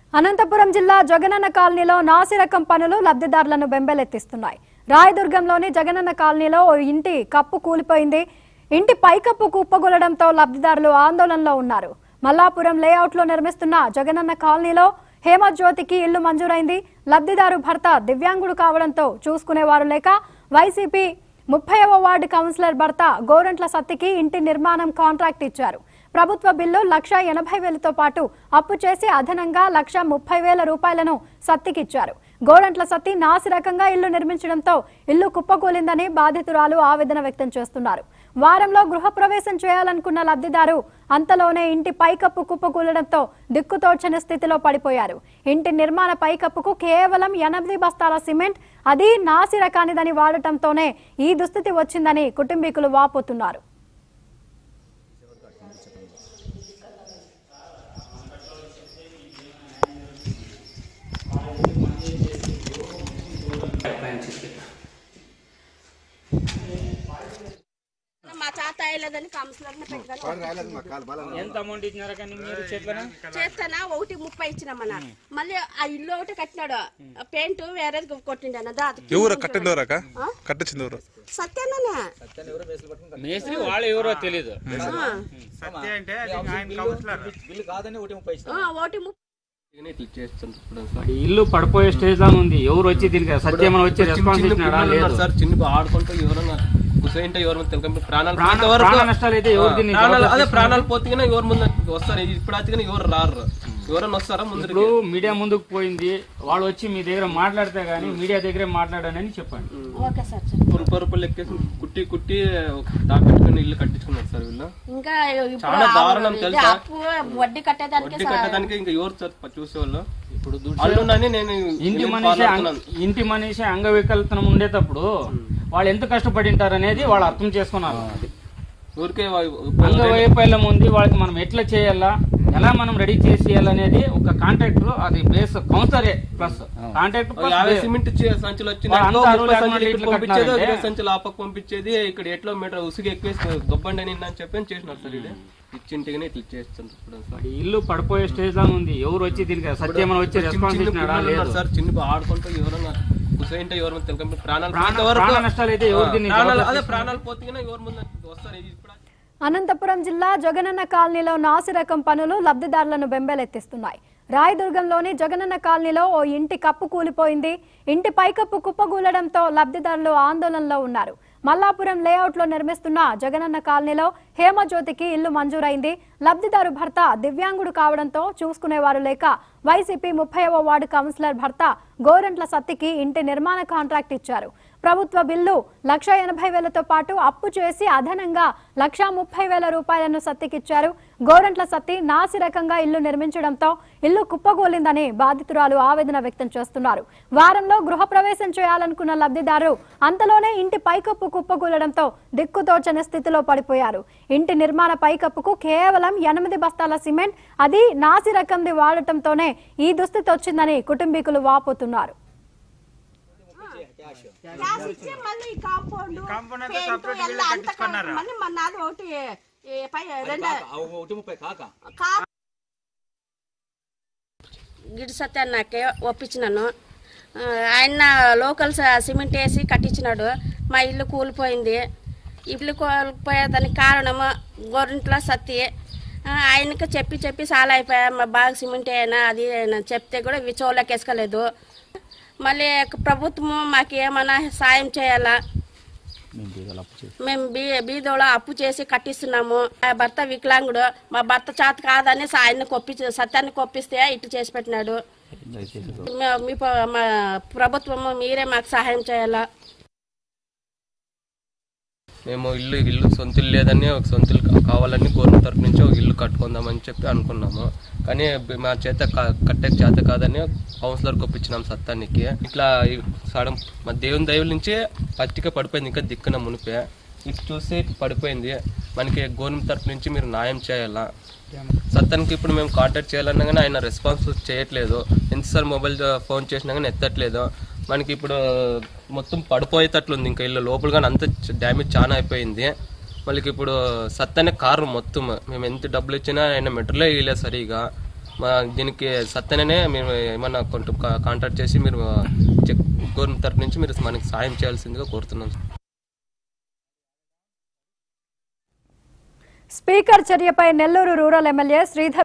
అనంతపురం జిల్లా జగనన్న కాలనీలో నాసిరకం పనులు లబ్ధిదారులను బెంబెలెత్తిస్తున్నాయి రాయదుర్గంలోని జగనన్న కాలనీలో ఓ ఇంటి కప్పు కూలిపోయింది ఇంటి పైకప్పు కుప్పగొలడంతో లబ్ధిదారులు ఆందోళనలో ఉన్నారు మల్లాపురం లేఅవుట్లో నిర్మిస్తున్న జగనన్న కాలనీలో హేమజ్యోతికి ఇల్లు మంజూరైంది లబ్ధిదారు భర్త దివ్యాంగుడు కావడంతో చూసుకునేవారు లేక వైసీపీ ముప్పైవ వార్డు కౌన్సిలర్ భర్త గోరంట్ల సత్తికి ఇంటి నిర్మాణం కాంట్రాక్ట్ ఇచ్చారు ప్రభుత్వ బిల్లు లక్ష ఎనభై వేలతో పాటు అప్పు చేసి అదనంగా లక్ష ముప్పై వేల రూపాయలను సత్తికిచ్చారు గోరంట్ల సత్తి నాసిరకంగా ఇల్లు నిర్మించడంతో ఇల్లు కుప్పకూలిందని బాధితురాలు ఆవేదన వ్యక్తం చేస్తున్నారు వారంలో గృహప్రవేశం చేయాలనుకున్న లబ్ధిదారు అంతలోనే ఇంటి పైకప్పు కుప్పకూలడంతో దిక్కుతోచని స్థితిలో పడిపోయారు ఇంటి నిర్మాణ పైకప్పుకు కేవలం ఎనిమిది బస్తాల సిమెంట్ అది నాసి రకానిదని వాడటంతోనే ఈ దుస్థితి వచ్చిందని కుటుంబీకులు వాపోతున్నారు మా తాత అయ్యలేదని కౌన్సిలర్ని పెట్టుకొని ఎంత అమౌంట్ ఇచ్చినారా కానీ మీరు చేతులనా చేస్తానా ఒకటి ముప్పై ఇచ్చినామన్న మళ్ళీ ఆ ఇల్లు ఒకటి కట్టినాడు పెయింట్ వేరే కొట్టిండు దాత ఎవరు కట్టింది ఎవరక కట్టించింది ఎవరు సత్యననే మేస్త్రి వాళ్ళు ఎవరో తెలీదు సత్య అంటే అది ఆయన కౌన్సిలర్ ఒకటి ముప్పై ఈ ఇల్లు పడిపోయే స్టేజ్ లో ఉంది ఎవరు వచ్చి దీనికి సత్యమని వచ్చి రెస్పాన్స్ ఇచ్చినాడా లేదు సార్ చిన్న ఆడుకుంటూ ఎవరన్నా కుసైంటే ఎవరు తెలియదు ప్రాణాలు ప్రాణ- పోయేంత వరకు- ప్రాణ నష్టాలు అయితే ఎవరు దీన్ని ప్రాణాలు జవాబు అదే ప్రాణాలు పోతే ఎవరు ముందు వస్తారు ఇప్పుడు అయితే ఎవరు రారు ఎవరన్నా వస్తారా ముందు ఇప్పుడు మీడియా ముందుకు పోయింది వాళ్ళు వచ్చి మీ దగ్గర మాట్లాడితే గానీ మీడియా దగ్గరే మాట్లాడానని చెప్పండి ఓకే సార్ పొరుపు పొరుపులు ఎక్కేసి కుట్టి కుట్టి దాపెట్టుకుని ఇల్లు కట్టించుకున్నారు సార్ వీళ్ళు ఇంకా ఇప్పుడు చాలా దారుణం ఇది తెలుసా? అప్పు వడ్డీ కట్టేదానికి వడ్డీ కట్టడానికి ఇంకా ఎవరు సార్ చూసేవాళ్ళు ఇప్పుడు అల్లునని నేను ఇంటి నేను మనిషి follow అంగ- అవుతున్నాను. ఇంటి మనిషి అంగవికల్పనం ఉండేటప్పుడు వాళ్ళు ఎంత కష్టపడి ఉంటారు అనేది వాళ్ళు అర్థం చేసుకున్నారు ఊరికే వా- అంగవైఫల్యం ఉంది వాళ్ళకి మనం ఎట్లా చేయాలా ఎలా మనం రెడీ చేసేయాలనేది ఒక కాంట్రాక్టర్ అది బేస్ కౌన్సిలరే ప్లస్ కాంట్రాక్టర్ ఒక యాభై సిమెంట్ ఇచ్చే సంచులు వచ్చింది వాళ్ళు అనుకో, అంతా ముప్పై అరువులు సంచులు లేకుండా ఇక్కడ పంపించేది ఇట్లు ఇరవై కట్టినారంటే- సంచులు ఆ పక్క పంపించేది ఇక్కడ ఎట్లో మీటర్ ఉసుగు ఎక్కువేసి దొబ్బండి అని అని చెప్పి చేసినారు సార్ ఇది ఇచ్చింటిగానే ఇట్లా చేస్తుంది చూడండి సార్ ఈ ఇల్లు పడిపోయే స్టేజ్ లో ఉంది ఎవరు వచ్చి దీనికి సత్యమని వచ్చి చిన్న రెస్పాన్స్ చిన్న ఇచ్చినాడా పిల్లలు లేదు ఉన్నారు సార్ చిన్న ఆడుకుంటూ ఎవరన్నా కుసైంటే ఎవరు తెలియదు ప్రాణాలు ప్రాణ- పోయేంత వరకు- ప్రాణ నష్టాలు అయితే ఎవరు దీన్ని ప్రాణాలు జవాబు అదే ప్రాణాలు పోతే ఎవరు ముందు వస్తారు ఇప్పుడు అనంతపురం జిల్లా జగనన్న కాలనీలో నాసిరకం పనులు లబ్ధిదారులను బెంబెలెత్తిస్తున్నాయి రాయదుర్గంలోని జగనన్న కాలనీలో ఓ ఇంటి కప్పు కూలిపోయింది ఇంటి పైకప్పు కుప్పగూలడంతో లబ్ధిదారులు ఆందోళనలో ఉన్నారు మల్లాపురం లేఅవుట్లో నిర్మిస్తున్న జగనన్న కాలనీలో హేమజ్యోతికి ఇల్లు మంజూరైంది లబ్ధిదారు భర్త దివ్యాంగుడు కావడంతో చూసుకునేవారు లేక వైసీపీ ముప్పైవ వార్డు కౌన్సిలర్ భర్త గోరంట్ల సత్తికి ఇంటి నిర్మాణ కాంట్రాక్ట్ ఇచ్చారు ప్రభుత్వ బిల్లు లక్ష ఎనభై వేలతో పాటు అప్పు చేసి అదనంగా లక్ష ముప్పై వేల రూపాయలను సత్తికిచ్చారు గోరంట్ల సత్తి నాసి రకంగా ఇల్లు నిర్మించడంతో ఇల్లు కుప్పగోలిందని బాధితురాలు ఆవేదన వ్యక్తం చేస్తున్నారు వారంలో గృహప్రవేశం చేయాలనుకున్న లబ్ధిదారు అంతలోనే ఇంటి పైకప్పు కుప్పగూలడంతో దిక్కుతోచని స్థితిలో పడిపోయారు ఇంటి నిర్మాణ పైకప్పుకు కేవలం ఎనిమిది బస్తాల సిమెంట్ అది నాసి రకంది వాడటంతోనే ఈ దుస్థితి వచ్చిందని కుటుంబీకులు వాపోతున్నారు గ్యాస్ ఇచ్చి మళ్ళీ ఈ కాంపౌండ్ కాంపౌండ్ అంతా పెయింట్ separate ఎல்லாம் వీళ్ళు అంతా కట్టించుకున్నారా? మళ్ళీ మన నాది ఒకటి ఏ, పై రెండు కా గిడి సత్యాన్నకే ఒప్పించినాను ఆ, ఆయన లోకల్ స- సిమెంట్ వేసి కట్టించినాడు మా ఇల్లు కూలిపోయింది ఇల్లు కూలిపోయేదానికి కారణము గొర్రెంట్ల సత్తి ఆ, ఆయనకి చెప్పి చెప్పి చాలా అయిపోయా మా బాగా సిమెంట్ అయినా అది అయినా చెప్తే కూడా ఇవి చెవులోకి వేసుకోలేదు మళ్ళీ ప్రభుత్వము మాకు ఏమైనా సాయం చేయాలా మేము బీ బీదోళ అప్పు చేసి కట్టిస్తున్నాము మా భర్త వికలాంగుడు మా భర్త చేత కాదని ఆయన కొప్పించి సత్యాన్ని కొప్పిస్తే ఇటు చేసి పెట్టినాడు మే- మీ ప- మా ప్రభుత్వము మీరే మాకు సహాయం చేయాలా మేము ఇల్లు ఇల్లు సొంత ఇల్లు లేదని ఒక సొంత ఇల్లు కా- కావాలని గవర్నమెంట్ తరపు నుంచి ఒక ఇల్లు కట్టుకుందామని చెప్పి అనుకున్నాము కానీ బ- మా చేత క- కట్టే చేత కాదని కౌన్సిలర్కి ఒప్పించినాం సత్తానికి ఇట్లా ఈ సడన్ మా దేవుని దైవం నుంచి పత్తిక పడిపోయింది ఇంకా దిక్కున మునిపే ఇటు చూసి ఇటు పడిపోయింది మనకి గవర్నమెంట్ తరపు నుంచి మీరు న్యాయం చేయాలా సత్తానికి ఇప్పుడు మేము కాంటాక్ట్ చేయాలన్నా కానీ ఆయన రెస్పాన్స్ చేయట్లేదు ఎన్నిసార్లు మొబైల్ ఫోన్ చేసినా కానీ ఎత్తట్లేదు మనకి ఇప్పుడు మొత్తం పడిపోయేటట్లుంది ఇంకా ఇల్లు లోపల కానీ అంత డ్యామేజ్ చాలా అయిపోయింది వాళ్ళకి ఇప్పుడు సత్తనే కారు మొత్తం మేము ఎంత డబ్బులు ఇచ్చినా ఆయన మెట్రోలో వేయలేదు సరిగా మా దీనికి సత్తెననే మేము ఏమన్నా కొంచెం కాంటాక్ట్ చేసి మీరు చెక్ గవర్నమెంట్ తరపు నుంచి మీరు మనకి సాయం చేయాల్సిందిగా కోరుతున్నాం స్పీకర్ చర్యపై నెల్లూరు రూరల్ ఎమ్మెల్యే శ్రీధర్